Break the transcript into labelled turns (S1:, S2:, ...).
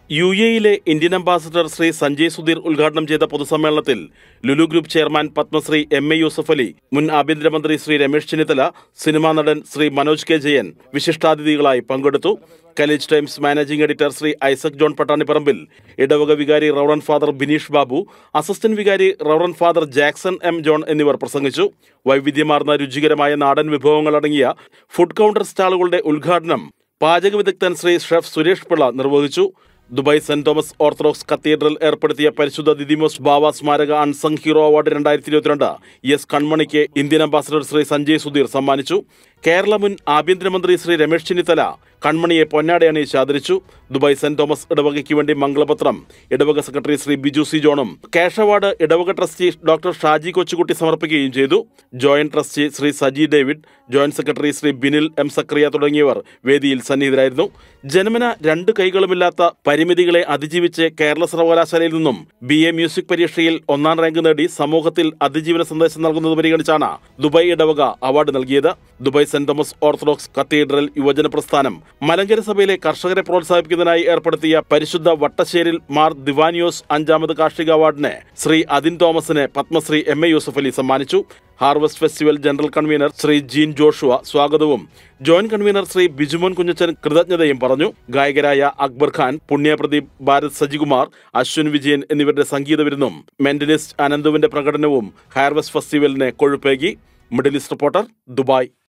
S1: U എയിലെ Indian ambassador Shri Sanjay Sudhir ഉദ്ഘാടനം ചെയ്ത പൊതുസമ്മേളനത്തിൽ Lulu group chairman Padmashri M A Yusuff Ali മുൻ ആഭ്യന്തരമന്ത്രി ശ്രീ രമേശ് ചെന്നിത്തല സിനിമാ നടൻ ശ്രീ മനോജ് കെ ജയൻ വിശിഷ്ടാതിഥികളായി പങ്കെടുത്തു Khaleej Times managing editor Shri Isaac John Pattanipparambil ഇടവക വികാരി reverend father Bineesh Babu assistant വികാരി reverend father Jackson M John എന്നിവർ പ്രസംഗിച്ചു വൈവിധ്യമാർന്ന രുചികരമായ നാടൻ വിഭവങ്ങളടങ്ങിയ ഫുഡ് കൗണ്ടർ സ്റ്റാളുകളുടെ ഉദ്ഘാടനം പാചക വിദഗ്ധൻ ശ്രീ ഷെഫ് സുരേഷ് പിള്ള നിർവഹിച്ചു Dubai Saint Thomas Orthodox cathedral ഏർപ്പെടുത്തിയ പരിശുദ്ധ ദിദിമോസ് ബാവ സ്മാരക അൺസങ് ഹീറോ അവാർഡ് രണ്ടായിരത്തി ഇരുപത്തിരണ്ട് എസ് കൺമണിക്ക് ഇന്ത്യൻ അംബാസഡർ ശ്രീ സഞ്ജയ് സുധീർ സമ്മാനിച്ചു കേരള മുൻ ആഭ്യന്തരമന്ത്രി ശ്രീ രമേശ് ചെന്നിത്തല കൺമണിയെ പൊന്നാട അണിയിച്ച് ആദരിച്ചു ദുബായ് സെന്റ് തോമസ് ഇടവകയ്ക്ക് വേണ്ടി മംഗളപത്രം ഇടവക സെക്രട്ടറി ശ്രീ ബിജു സി ജോണും ക്യാഷ് അവാർഡ് ഇടവക ട്രസ്റ്റി ഡോക്ടർ ഷാജി കൊച്ചുകുട്ടി സമർപ്പിക്കുകയും ചെയ്തു joint trustee Shri Saji David joint secretary Shri Binil M Zacharia തുടങ്ങിയവർ വേദിയിൽ സന്നിഹിതരായിരുന്നു ജന്മന രണ്ട് കൈകളുമില്ലാത്ത പരിമിതികളെ അതിജീവിച്ച് കേരള സർവകലാശാലയിൽ നിന്നും ബി എ മ്യൂസിക് പരീക്ഷയിൽ ഒന്നാം റാങ്ക് നേടി സമൂഹത്തിൽ അതിജീവന സന്ദേശം നൽകുന്നത് പരിഗണിച്ചാണ് ദുബായ് ഇടവക അവാർഡ് നൽകിയത് Dubai Saint Thomas Orthodox cathedral യുവജന പ്രസ്ഥാനം മലങ്കര സഭയിലെ കർഷകരെ പ്രോത്സാഹിപ്പിക്കുന്നതിനായി ഏർപ്പെടുത്തിയ പരിശുദ്ധ വട്ടശ്ശേരിൽ മാർ ദിവാനിയോസ് അഞ്ചാമത് കാർഷിക അവാർഡിന് ശ്രീ അതിൻ തോമസിന് പത്മശ്രീ എം എ യൂസഫ് അലി സമ്മാനിച്ചു harvest festival general convener Shri Jeen Joshua സ്വാഗതവും ജോയിന്റ് കൺവീനർ ശ്രീ ബിജുമോൻ കുഞ്ഞച്ചൻ കൃതജ്ഞതയും പറഞ്ഞു ഗായകരായ അക്ബർ ഖാൻ പുണ്യപ്രദീപ് ഭാരത് സജികുമാർ അശ്വിൻ വിജയൻ എന്നിവരുടെ സംഗീത വിരുന്നും മെന്റലിസ്റ്റ് അനന്തുവിന്റെ പ്രകടനവും ഹാർവസ്റ്റ് ഫെസ്റ്റിവലിന് കൊഴുപ്പേകി മിഡിൽ ഈസ്റ്റ് റിപ്പോർട്ടർ ദുബായ്